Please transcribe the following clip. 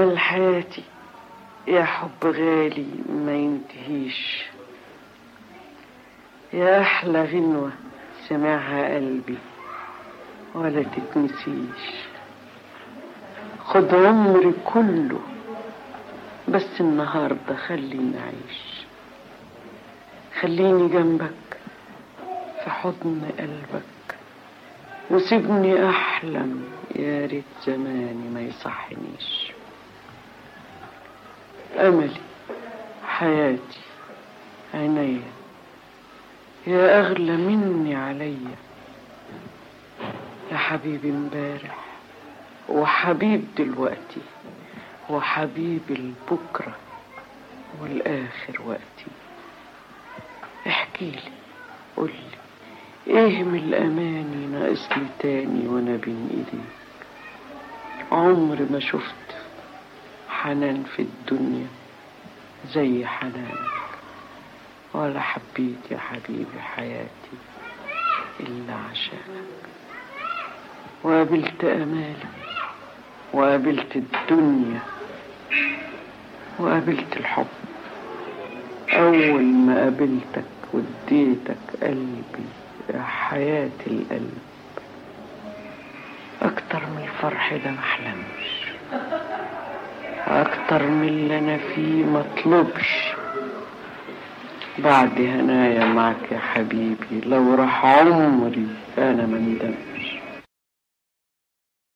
أمل حياتي يا حب غالي ما ينتهيش يا أحلى غنوة سمعها قلبي ولا تتنسيش خد عمري كله بس النهاردة خليني أعيش خليني جنبك في حضن قلبك وسيبني أحلم يا ريت زماني ما يصحنيش أملي حياتي عينيا يا أغلى مني عليا يا حبيبي امبارح وحبيب دلوقتي وحبيب البكرة والآخر وقتي احكيلي قولي ايه من الأماني ناقصني تاني وانا بين ايديك عمر ما شفت حنان في الدنيا زي حنانك ولا حبيت يا حبيبي حياتي إلا عشانك وقابلت أمالي وقابلت الدنيا وقابلت الحب أول ما قابلتك وديتك قلبي يا حياة القلب أكتر من الفرح ده محلمش أكتر من اللي أنا فيه مطلبش بعد هنايا معك يا حبيبي لو راح عمري أنا ما ندمت